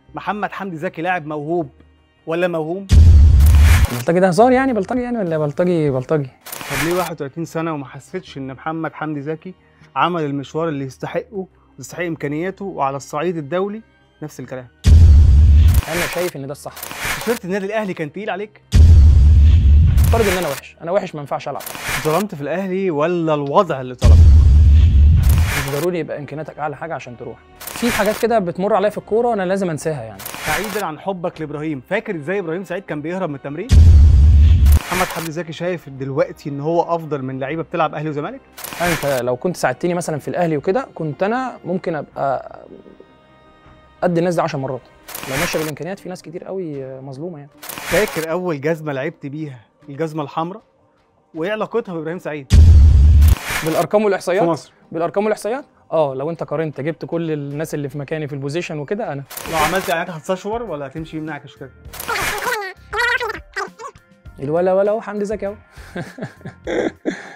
محمد حمدي زكي لاعب موهوب ولا موهوم بلطجي ده هزار يعني بلطجي يعني ولا بلطجي بلطجي طب ليه 31 سنه وما حسيتش ان محمد حمدي زكي عمل المشوار اللي يستحقه ويستحق امكانياته وعلى الصعيد الدولي نفس الكلام انا شايف ان ده الصح تيشيرت النادي الاهلي كان تقيل عليك افترض ان انا وحش انا وحش ما ينفعش العب ظلمت في الاهلي ولا الوضع اللي طلب مش ضروري يبقى امكانياتك اعلى حاجه عشان تروح في حاجات كده بتمر عليا في الكوره وانا لازم انساها يعني بعيدا عن حبك لابراهيم فاكر ازاي ابراهيم سعيد كان بيهرب من التمرين محمد حمدي زكي شايف دلوقتي ان هو افضل من لعيبه بتلعب اهلي وزمالك انت لو كنت ساعدتني مثلا في الاهلي وكده كنت انا ممكن ابقى قد الناس دي 10 مرات لو ماشيه بالامكانيات في ناس كتير قوي مظلومه يعني فاكر اول جزمه لعبت بيها الجزمه الحمراء وايه علاقتها بابراهيم سعيد بالارقام في والاحصائيات مصر بالارقام والاحصائيات اه لو انت قارنت جبت كل الناس اللي في مكاني في البوزيشن وكده انا لو عملت اعلانات هتستشور ولا هتمشي يمنعك كده الولا ولا اهو حمدي زكي اهو